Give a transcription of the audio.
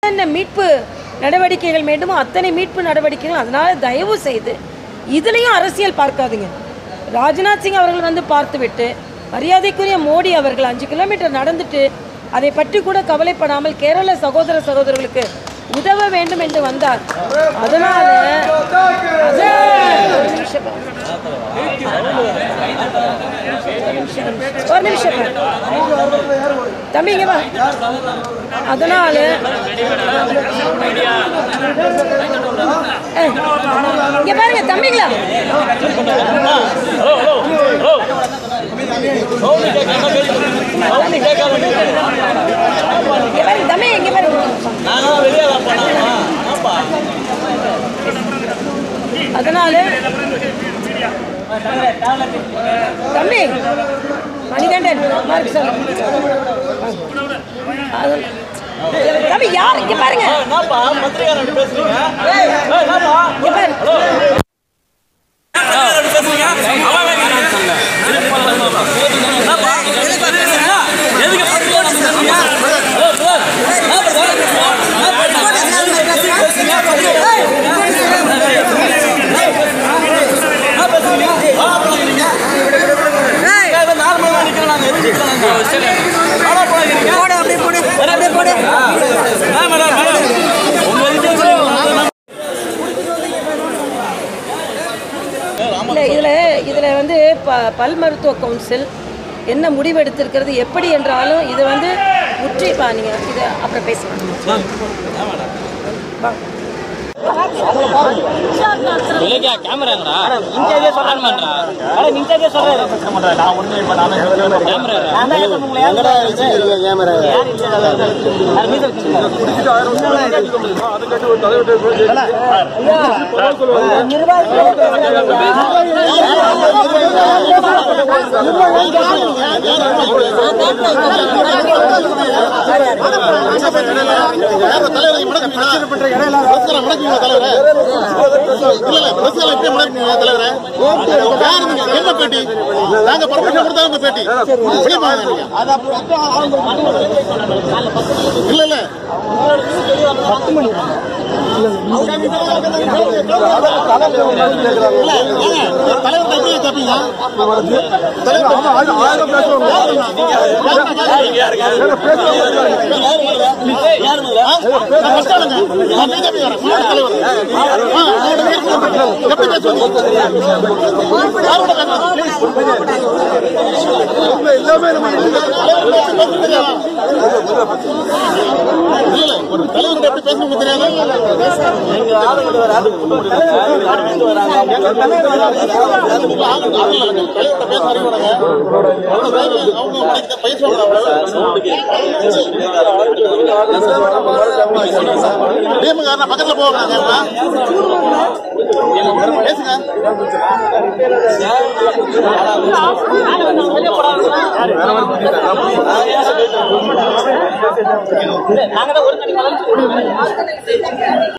என்ன மீட்பு நடவடிக்கைகள் வேண்டுமோ அத்தனை மீட்பு நடவடிக்கைகள் அதனால தயவு செய்து இதுலேயும் அரசியல் பார்க்காதீங்க ராஜ்நாத் சிங் அவர்கள் வந்து பார்த்துவிட்டு மரியாதைக்குரிய மோடி அவர்கள் அஞ்சு கிலோமீட்டர் நடந்துட்டு அதை பற்றி கூட கவலைப்படாமல் கேரள சகோதர சகோதரர்களுக்கு உதவ வேண்டும் என்று வந்தார் அதனால அது- ஒரு நிமிஷம் ஒரு நிமிஷம் தம்பி இங்க வா அதனால ஏய், இங்க பாருங்க தம்பிங்களா இங்க பாருங்க தம்பி இங்க பாருங்க அதனால தம்பி மணிகண்டன் மார்க் சார் அது- தம்பி யார் இங்க பாருங்க என்னப்பா பத்திரிகாரன் பேசுறீங்க இங்க பாருங்க இல்லை இதில் இதில் வந்து ப பல் மருத்துவ கவுன்சில் என்ன முடிவு எடுத்திருக்கிறது எப்படி என்றாலும் இது வந்து முற்றி பா நீங்கள் இதை அப்புறம் பேசலாம் வா இல்லையா கேமராங்கடா இன்சார்ஜே சொல்றான் பண்றா அட இன்சார்ஜே சொல்றாரு நான் ஒண்ணு இப்ப நான் கேமரா நான் தான் கேட்டேன் உங்களை எங்கடா வச்சிருக்கீங்க கேமரா யார் இல்ல அது மீத என்ன பேட்டி நாங்க பர்மிஷன் கொடுத்தா உங்க பேட்டி வெளிய போங்க நீங்க. இல்ல இல்ல தலைவர் எப்படி கேட்பீங்க எப்படி பேசுவாங்க ஒரு தலைவர் எப்படி பேசணும் தெரியாது தலைவர்கிட்ட பேச அறிவுறாங்க அவங்க உனக்கு பயிற்சி டீமுக்காரன் பக்கத்துல போவாங்க பேசுங்க நாங்க தான் ஒரு தனி